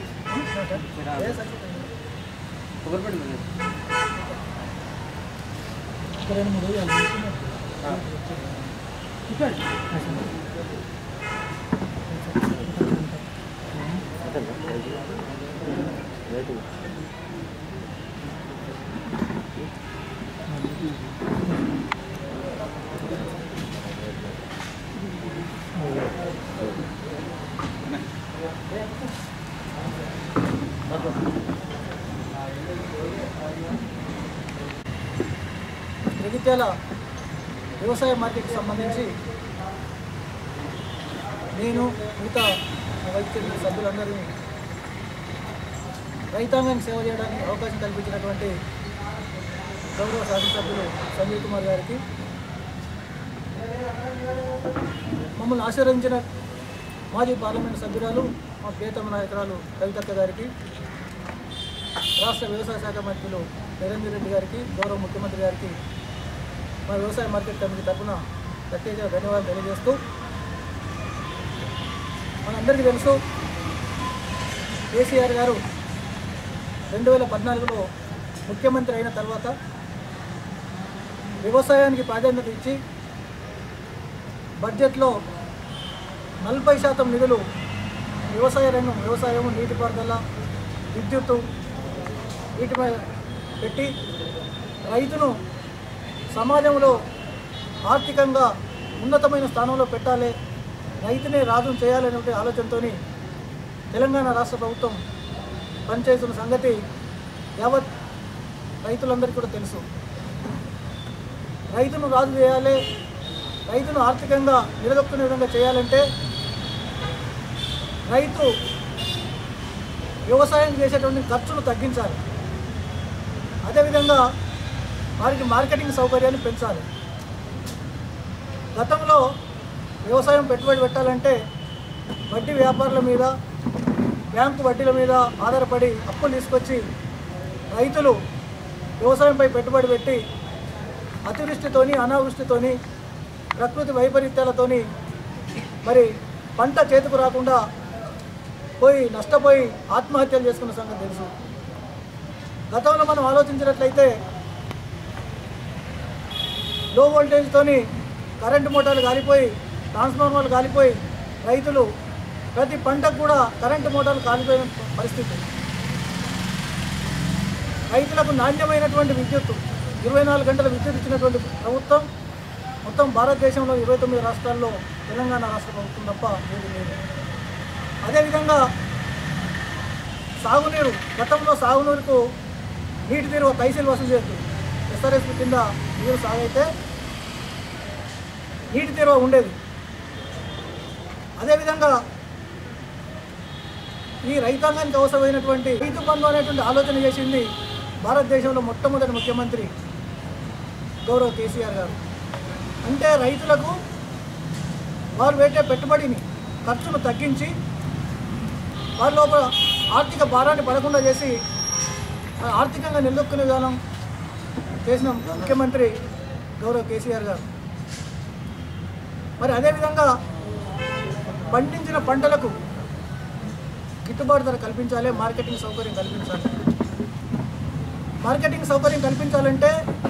ఒకరిపడి ఇక్కడ రెండు మూడు వేయాలి. ఇక్కడ జగిత్యాల వ్యవసాయ మార్కెట్కి సంబంధించి నేను మిగతా వైద్య సభ్యులందరినీ రైతాంగానికి సేవ చేయడానికి అవకాశం కల్పించినటువంటి గౌరవ శాసనసభ్యులు సంజయ్ కుమార్ గారికి మమ్మల్ని ఆశీర్వదించిన మాజీ పార్లమెంట్ సభ్యురాలు మా ప్రియతమ నాయకురాలు కవితక్క గారికి రాష్ట్ర వ్యవసాయ శాఖ మంత్రులు నరేంద్ర రెడ్డి గారికి గౌరవ ముఖ్యమంత్రి గారికి మా వ్యవసాయ మార్కెట్ కమిటీ తరఫున ప్రత్యేక ధన్యవాదాలు తెలియజేస్తూ మనందరికీ తెలుసు కేసీఆర్ గారు రెండు వేల పద్నాలుగులో ముఖ్యమంత్రి అయిన తర్వాత వ్యవసాయానికి ప్రాధాన్యత ఇచ్చి బడ్జెట్లో నలభై శాతం నిధులు వ్యవసాయ రంగం వ్యవసాయం నీటిపారుదల విద్యుత్తు వీటిపై పెట్టి రైతును సమాజంలో ఆర్థికంగా ఉన్నతమైన స్థానంలో పెట్టాలి రైతునే రాజును చేయాలనే ఆలోచనతో తెలంగాణ రాష్ట్ర ప్రభుత్వం పనిచేస్తున్న సంగతి యావత్ రైతులందరికీ కూడా తెలుసు రైతును రాజు చేయాలి రైతును ఆర్థికంగా నిలదొక్కునే విధంగా చేయాలంటే రైతు వ్యవసాయం చేసేటువంటి ఖర్చులు తగ్గించాలి అదేవిధంగా వారికి మార్కెటింగ్ సౌకర్యాన్ని పెంచాలి గతంలో వ్యవసాయం పెట్టుబడి పెట్టాలంటే వడ్డీ వ్యాపారుల మీద బ్యాంకు వడ్డీల మీద ఆధారపడి అప్పులు తీసుకొచ్చి రైతులు వ్యవసాయంపై పెట్టుబడి పెట్టి అతివృష్టితోని అనావృష్టితోని ప్రకృతి వైపరీత్యాలతోని మరి పంట చేతికి రాకుండా పోయి నష్టపోయి ఆత్మహత్యలు చేసుకున్న సంగతి తెలుసు గతంలో మనం ఆలోచించినట్లయితే లో వోల్టేజ్తోని కరెంటు మోటార్లు కాలిపోయి ట్రాన్స్ఫార్మర్లు కాలిపోయి రైతులు ప్రతి పంటకు కూడా కరెంటు మోటార్లు కాలిపోయిన పరిస్థితి రైతులకు నాణ్యమైనటువంటి విద్యుత్ ఇరవై నాలుగు గంటల విద్యుత్ ఇచ్చినటువంటి ప్రభుత్వం మొత్తం భారతదేశంలో ఇరవై తొమ్మిది రాష్ట్రాల్లో తెలంగాణ రాష్ట్ర ప్రభుత్వం తప్ప ఏది లేదు అదేవిధంగా సాగునీరు గతంలో సాగునీరుకు నీటి తీరు తైసీలు వసూలు చేయొద్దు ఎస్ఆర్ఎస్పి కింద నీరు సాగైతే నీటి తీరువ ఉండేది అదేవిధంగా ఈ రైతాంగానికి అవసరమైనటువంటి రైతు బంధు అనేటువంటి ఆలోచన చేసింది భారతదేశంలో మొట్టమొదటి ముఖ్యమంత్రి గౌరవ్ కేసీఆర్ గారు అంటే రైతులకు వారు పెట్టే పెట్టుబడిని ఖర్చును తగ్గించి వారి లోపల ఆర్థిక భారాన్ని పడకుండా చేసి ఆ ఆర్థికంగా నిలదొక్కునే విధానం చేసిన ముఖ్యమంత్రి గౌరవ కేసీఆర్ గారు మరి అదేవిధంగా పండించిన పంటలకు గిట్టుబాటు ధర కల్పించాలి మార్కెటింగ్ సౌకర్యం కల్పించాలి మార్కెటింగ్ సౌకర్యం కల్పించాలంటే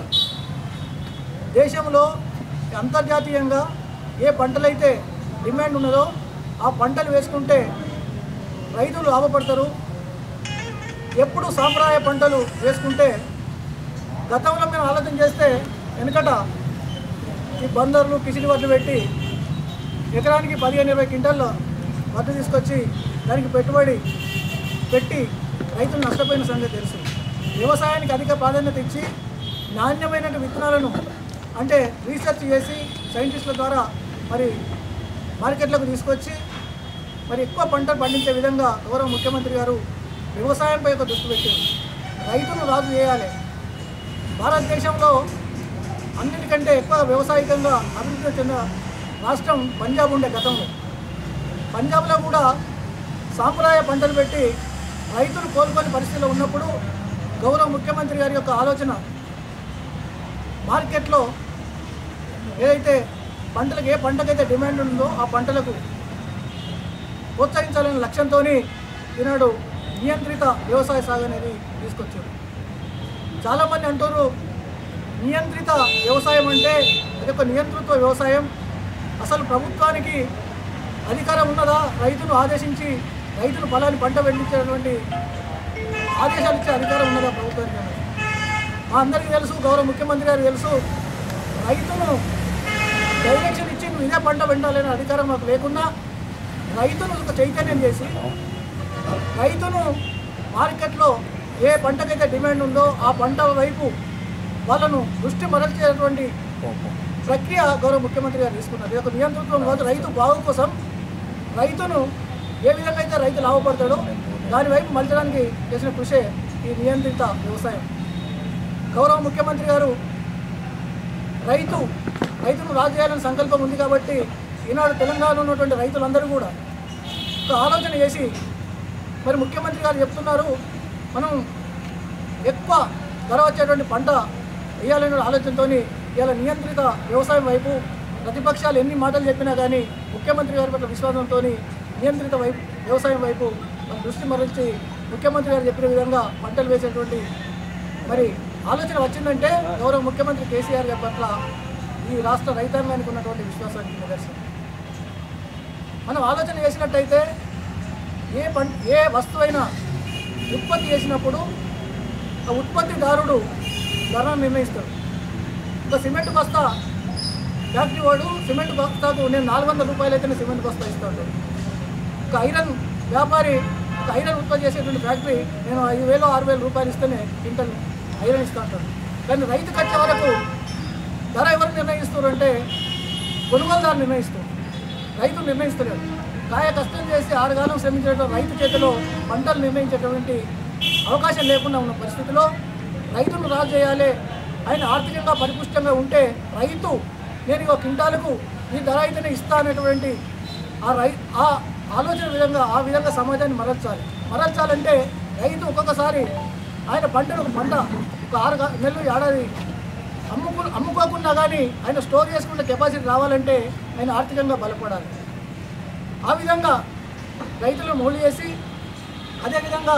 దేశంలో అంతర్జాతీయంగా ఏ పంటలైతే డిమాండ్ ఉన్నదో ఆ పంటలు వేసుకుంటే రైతులు లాభపడతారు ఎప్పుడు సాంప్రదాయ పంటలు వేసుకుంటే గతంలో మేము ఆలోచన చేస్తే వెనుకట ఈ బందర్లు కిసిడి వడ్లు పెట్టి ఎకరానికి పదిహేను ఇరవై క్వింటాల్లో వడ్లు తీసుకొచ్చి దానికి పెట్టుబడి పెట్టి రైతులు నష్టపోయిన సంగతి తెలుసు వ్యవసాయానికి అధిక ప్రాధాన్యత ఇచ్చి నాణ్యమైన విత్తనాలను అంటే రీసెర్చ్ చేసి సైంటిస్టుల ద్వారా మరి మార్కెట్లకు తీసుకొచ్చి మరి ఎక్కువ పంటలు పండించే విధంగా గౌరవ ముఖ్యమంత్రి గారు వ్యవసాయంపై ఒక దృష్టి పెట్టారు రైతును రాజు చేయాలి భారతదేశంలో అన్నిటికంటే ఎక్కువ వ్యవసాయకంగా అభివృద్ధి చెందిన రాష్ట్రం పంజాబ్ ఉండే గతంలో పంజాబ్లో కూడా సాంప్రదాయ పంటలు పెట్టి రైతులు కోలుకొని పరిస్థితిలో ఉన్నప్పుడు గౌరవ ముఖ్యమంత్రి గారి యొక్క ఆలోచన మార్కెట్లో ఏదైతే పంటలకు ఏ పంటకైతే డిమాండ్ ఉందో ఆ పంటలకు ప్రోత్సహించాలనే లక్ష్యంతో ఈనాడు నియంత్రిత వ్యవసాయ సాగు అనేది తీసుకొచ్చారు చాలామంది అంటారు నియంత్రిత వ్యవసాయం అంటే అది ఒక నియంతృత్వ వ్యవసాయం అసలు ప్రభుత్వానికి అధికారం ఉన్నదా రైతును ఆదేశించి రైతును ఫలాన్ని పంట పండించేటువంటి ఆదేశాలు ఇచ్చే అధికారం ఉన్నదా ప్రభుత్వానికి అన్నది. మా అందరికీ తెలుసు గౌరవ ముఖ్యమంత్రి గారు తెలుసు రైతును డైరెక్షన్ ఇచ్చి నువ్వు ఇదే పంట పండాలనే అధికారం మాకు లేకున్నా రైతును ఒక చైతన్యం చేసి రైతును మార్కెట్లో ఏ పంటకైతే డిమాండ్ ఉందో ఆ పంట వైపు వాళ్ళను దృష్టి మరల్చేటువంటి ప్రక్రియ గౌరవ ముఖ్యమంత్రి గారు తీసుకున్నారు ఇది ఒక నియంతృత్వం కాదు రైతు బాగు కోసం రైతును ఏ విధంగా అయితే రైతు లాభపడతాడో దాని వైపు మలచడానికి చేసిన కృషే ఈ నియంత్రిత వ్యవసాయం గౌరవ ముఖ్యమంత్రి గారు రైతు రైతును రాజు చేయాలని సంకల్పం ఉంది కాబట్టి ఈనాడు తెలంగాణలో ఉన్నటువంటి రైతులందరూ కూడా ఒక ఆలోచన చేసి మరి ముఖ్యమంత్రి గారు చెప్తున్నారు మనం ఎక్కువ ధర వచ్చేటువంటి పంట వేయాలనే ఆలోచనతో ఇవాళ నియంత్రిత వ్యవసాయం వైపు ప్రతిపక్షాలు ఎన్ని మాటలు చెప్పినా కానీ ముఖ్యమంత్రి గారి పట్ల విశ్వాసంతో నియంత్రిత వైపు వ్యవసాయం వైపు మన దృష్టి మరల్చి ముఖ్యమంత్రి గారు చెప్పిన విధంగా పంటలు వేసేటువంటి మరి ఆలోచన వచ్చిందంటే గౌరవ ముఖ్యమంత్రి కేసీఆర్ గారి పట్ల ఈ రాష్ట్ర రైతాంగానికి ఉన్నటువంటి విశ్వాసానికి నిదర్శనం మనం ఆలోచన చేసినట్టయితే ఏ పం ఏ వస్తువైనా ఉత్పత్తి చేసినప్పుడు ఆ ఉత్పత్తిదారుడు ధరను నిర్ణయిస్తాడు ఒక సిమెంట్ బస్తా ఫ్యాక్టరీ వాడు సిమెంట్ బస్తాకు నేను నాలుగు వందల రూపాయలు అయితేనే సిమెంట్ బస్తా ఇస్తూ ఉంటాడు ఒక ఐరన్ వ్యాపారి ఒక ఐరన్ ఉత్పత్తి చేసేటువంటి ఫ్యాక్టరీ నేను ఐదు వేలు ఆరు వేల రూపాయలు ఇస్తేనే క్వింటల్ ఐరన్ ఇస్తూ ఉంటాడు కానీ రైతుకి వచ్చే వరకు ధర ఎవరు నిర్ణయిస్తారు అంటే కొనుగోలుదారు నిర్ణయిస్తారు రైతు నిర్ణయిస్తలేడు కాయ కష్టం చేసి ఆరుగాలం శ్రమించేటువంటి రైతు చేతిలో పంటలు నిర్ణయించేటువంటి అవకాశం లేకుండా ఉన్న పరిస్థితిలో రైతును రాజు చేయాలి ఆయన ఆర్థికంగా పరిపుష్టంగా ఉంటే రైతు నేను ఒక క్వింటాలకు ఈ ధర అయితేనే ఇస్తా అనేటువంటి ఆ రై ఆ ఆలోచన విధంగా ఆ విధంగా సమాజాన్ని మరల్చాలి మరల్చాలంటే రైతు ఒక్కొక్కసారి ఆయన పంటను ఒక పంట ఒక ఆరు గా- నెలలు ఏడాది అమ్ముకు అమ్ముకోకుండా కానీ ఆయన స్టోర్ చేసుకునే కెపాసిటీ రావాలంటే ఆయన ఆర్థికంగా బలపడాలి ఆ విధంగా రైతులను మోలు చేసి అదేవిధంగా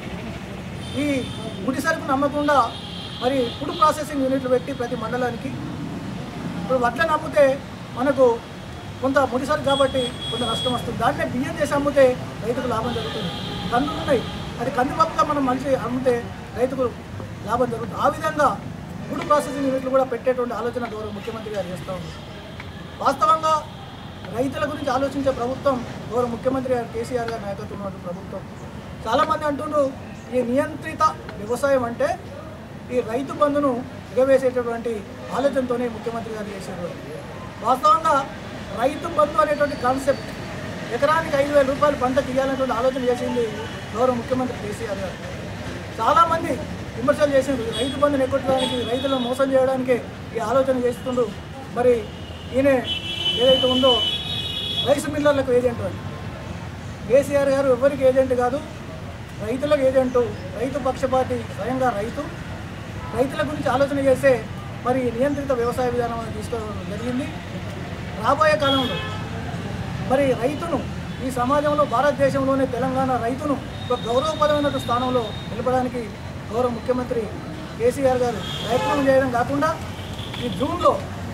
ఈ ముడి సరుకును అమ్మకుండా మరి ఫుడ్ ప్రాసెసింగ్ యూనిట్లు పెట్టి ప్రతి మండలానికి ఇప్పుడు వడ్లను అమ్మితే మనకు కొంత ముడి సరుకు కాబట్టి కొంత నష్టం వస్తుంది దాన్నే బియ్యం చేసి అమ్మితే రైతుకు లాభం జరుగుతుంది కందులు ఉన్నాయి అది కందిపప్పుగా మనం మంచి అమ్మితే రైతుకు లాభం జరుగుతుంది ఆ విధంగా ఫుడ్ ప్రాసెసింగ్ యూనిట్లు కూడా పెట్టేటువంటి ఆలోచన గౌరవ ముఖ్యమంత్రి గారు చేస్తూ ఉన్నారు వాస్తవంగా రైతుల గురించి ఆలోచించే ప్రభుత్వం గౌరవ ముఖ్యమంత్రి గారు కేసీఆర్ గారి నాయకత్వం ఉన్నటువంటి ప్రభుత్వం చాలామంది అంటున్నారు ఈ నియంత్రిత వ్యవసాయం అంటే ఈ రైతు బంధును ఎగవేసేటటువంటి ఆలోచనతోనే ముఖ్యమంత్రి గారు చేశారు వాస్తవంగా రైతు బంధు అనేటువంటి కాన్సెప్ట్ ఎకరానికి ఐదు వేల రూపాయలు పంట తీయాలనేటువంటి ఆలోచన చేసింది గౌరవ ముఖ్యమంత్రి కేసీఆర్ గారు చాలామంది విమర్శలు చేసిండ్రు ఈ రైతు బంధుని ఎక్కొట్టడానికి రైతులను మోసం చేయడానికి ఈ ఆలోచన చేస్తుండ్రు మరి ఈయన ఏదైతే ఉందో రైస్ మిల్లర్లకు ఏజెంట్ అని కేసీఆర్ గారు ఎవరికి ఏజెంట్ కాదు రైతులకు ఏజెంటు రైతు పక్షపాతి స్వయంగా రైతు రైతుల గురించి ఆలోచన చేసే మరి నియంత్రిత వ్యవసాయ విధానం అనేది తీసుకోవడం జరిగింది రాబోయే కాలంలో మరి రైతును ఈ సమాజంలో భారతదేశంలోనే తెలంగాణ రైతును ఒక గౌరవపరమైన స్థానంలో నిలపడానికి గౌరవ ముఖ్యమంత్రి కేసీఆర్ గారు ప్రయత్నం చేయడం కాకుండా ఈ జూన్లో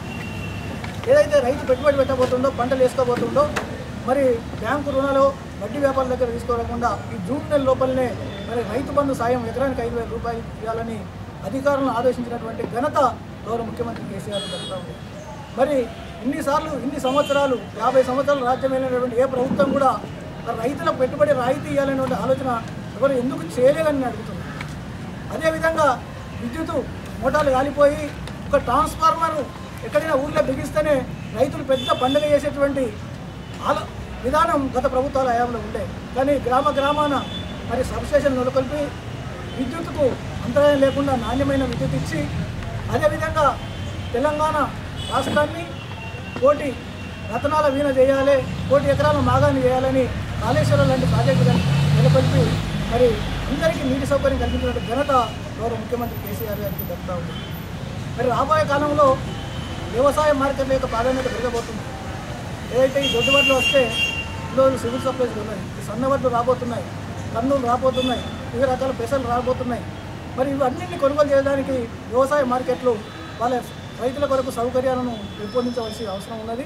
ఏదైతే రైతు పెట్టుబడి పెట్టబోతుందో పంటలు వేసుకోబోతుందో మరి బ్యాంకు రుణాలు వడ్డీ వ్యాపారుల దగ్గర తీసుకోకుండా ఈ జూన్ నెల లోపలనే మరి రైతు బంధు సాయం ఎకరానికి ఐదు వేల రూపాయలు ఇవ్వాలని అధికారులను ఆదేశించినటువంటి ఘనత గౌరవ ముఖ్యమంత్రి కేసీఆర్ జరుగుతూ ఉంది మరి ఇన్నిసార్లు ఇన్ని సంవత్సరాలు యాభై సంవత్సరాలు రాజ్యం వెళ్ళినటువంటి ఏ ప్రభుత్వం కూడా మరి రైతులకు పెట్టుబడి రాయితీ ఇవ్వాలనేటువంటి ఆలోచన ఎవరు ఎందుకు చేయలేదని నేను అడుగుతున్నాను అదేవిధంగా విద్యుత్ మోటార్లు కాలిపోయి ఒక ట్రాన్స్ఫార్మర్ ఎక్కడైనా ఊర్లో బిగిస్తేనే రైతులు పెద్ద పండుగ చేసేటువంటి ఆలో విధానం గత ప్రభుత్వాల హయాంలో ఉండే కానీ గ్రామ గ్రామాన మరి సబ్స్టేషన్ నెలకొల్పి విద్యుత్తుకు అంతరాయం లేకుండా నాణ్యమైన విద్యుత్ ఇచ్చి అదేవిధంగా తెలంగాణ రాష్ట్రాన్ని కోటి రతనాల వీణ చేయాలి కోటి ఎకరాల మాగాన్ని చేయాలని కాళేశ్వరం లాంటి ప్రాజెక్టులను నెలకొల్పి మరి అందరికీ నీటి సౌకర్యం కల్పించిన ఘనత గౌరవ ముఖ్యమంత్రి కేసీఆర్ గారికి దక్కుతా ఉంది మరి రాబోయే కాలంలో వ్యవసాయ మార్కెట్ల యొక్క ప్రాధాన్యత పెరగబోతుంది ఏదైతే ఈ దొడ్డుబడులు వస్తే ఇందులో సివిల్ సప్లైస్ ఉన్నాయి ఈ సన్నబడ్లు రాబోతున్నాయి కందులు రాబోతున్నాయి వివిధ రకాల పెసలు రాబోతున్నాయి మరి ఇవన్నింటినీ కొనుగోలు చేయడానికి వ్యవసాయ మార్కెట్లు వాళ్ళ రైతుల కొరకు సౌకర్యాలను పెంపొందించవలసిన అవసరం ఉన్నది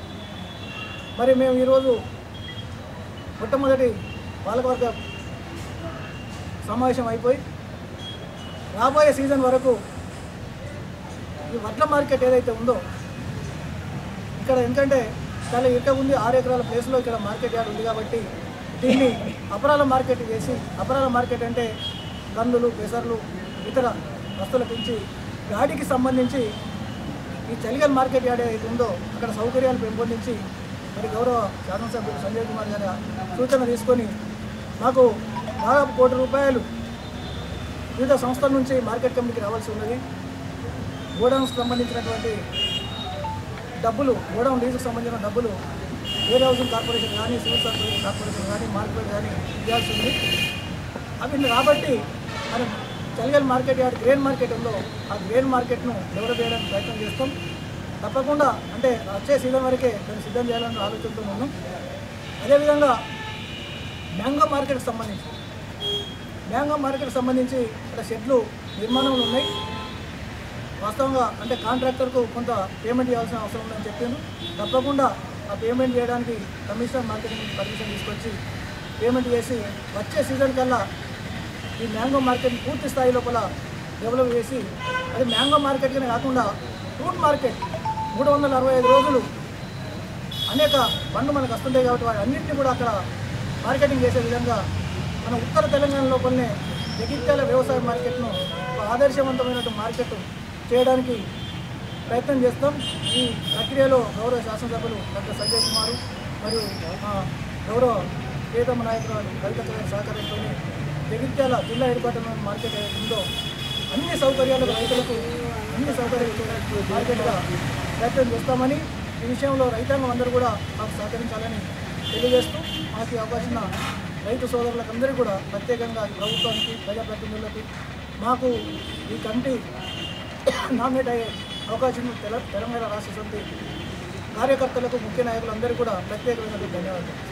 మరి మేము ఈరోజు మొట్టమొదటి పాలకవర్గ సమావేశం అయిపోయి రాబోయే సీజన్ వరకు ఈ వడ్ల మార్కెట్ ఏదైతే ఉందో ఇక్కడ ఎందుకంటే చాలా ఇరుక ఉంది ఆరు ఎకరాల ప్లేస్లో ఇక్కడ మార్కెట్ యార్డ్ ఉంది కాబట్టి దీన్ని అపరాల మార్కెట్ వేసి అపరాల మార్కెట్ అంటే కందులు పెసర్లు ఇతర వస్తువుల గురించి గాడికి సంబంధించి ఈ చలిగల్ మార్కెట్ యార్డ్ ఏదైతే ఉందో అక్కడ సౌకర్యాలు పెంపొందించి మరి గౌరవ శాసనసభ్యులు సంజయ్ కుమార్ గారి సూచన తీసుకొని మాకు దాదాపు కోటి రూపాయలు వివిధ సంస్థల నుంచి మార్కెట్ కమిటీకి రావాల్సి ఉన్నది గోడౌన్స్కి సంబంధించినటువంటి డబ్బులు గోడౌన్ లీజుకు సంబంధించిన డబ్బులు వేర్ హౌసింగ్ కార్పొరేషన్ కానీ సివిల్ సర్వీస్ కార్పొరేషన్ కానీ మార్కెట్ కానీ ఇవ్వాల్సి ఉంది అవి కాబట్టి మనం Chaligal market yard grain market ఉందో ఆ గ్రెయిన్ మార్కెట్ను డెవలప్ చేయడానికి ప్రయత్నం చేస్తాం తప్పకుండా అంటే వచ్చే సీజన్ వరకే దాన్ని సిద్ధం చేయాలని ఆలోచనతో ఉన్నాం అదేవిధంగా మ్యాంగో మార్కెట్కి సంబంధించి మ్యాంగో మార్కెట్కి సంబంధించి ఇక్కడ షెడ్లు నిర్మాణంలో ఉన్నాయి వాస్తవంగా అంటే కాంట్రాక్టర్కు కొంత పేమెంట్ చేయాల్సిన అవసరం ఉందని చెప్పాను తప్పకుండా ఆ పేమెంట్ చేయడానికి కమిషనర్ మార్కెటింగ్ నుంచి పర్మిషన్ తీసుకొచ్చి పేమెంట్ చేసి వచ్చే సీజన్ కల్లా ఈ మ్యాంగో మార్కెట్ పూర్తి స్థాయి లోపల డెవలప్ చేసి అది మ్యాంగో మార్కెట్గానే కాకుండా ఫ్రూట్ మార్కెట్ మూడు వందల అరవై ఐదు రోజులు అనేక పండ్లు మనకు వస్తుంటాయి కాబట్టి వాటి అన్నింటినీ కూడా అక్కడ మార్కెటింగ్ చేసే విధంగా మన ఉత్తర తెలంగాణ లోపలనే జగిత్యాల వ్యవసాయ మార్కెట్ను ఒక ఆదర్శవంతమైనటువంటి మార్కెట్ చేయడానికి ప్రయత్నం చేస్తాం ఈ ప్రక్రియలో గౌరవ శాసనసభ్యులు డాక్టర్ సంజయ్ కుమార్ మరియు మా గౌరవ ప్రియతమ నాయకులు కవిత గారి సహకారంతో జగిత్యాల జిల్లా ఏర్పాటు మార్కెట్ ఏదైతే ఉందో అన్ని సౌకర్యాలకు రైతులకు అన్ని సౌకర్యాలు మార్కెట్గా ప్రయత్నం చేస్తామని ఈ విషయంలో రైతాంగం అందరూ కూడా మాకు సహకరించాలని తెలియజేస్తూ మాకు ఈ అవకాశం ఇచ్చిన రైతు సోదరులకు అందరికీ కూడా ప్రత్యేకంగా ఈ ప్రభుత్వానికి ప్రజాప్రతినిధులకు మాకు ఈ కమిటీ నామినేట్ అయ్యే అవకాశం తెల తెలంగాణ రాష్ట్ర సమితి కార్యకర్తలకు ముఖ్య నాయకులందరికీ కూడా ప్రత్యేకమైన ధన్యవాదాలు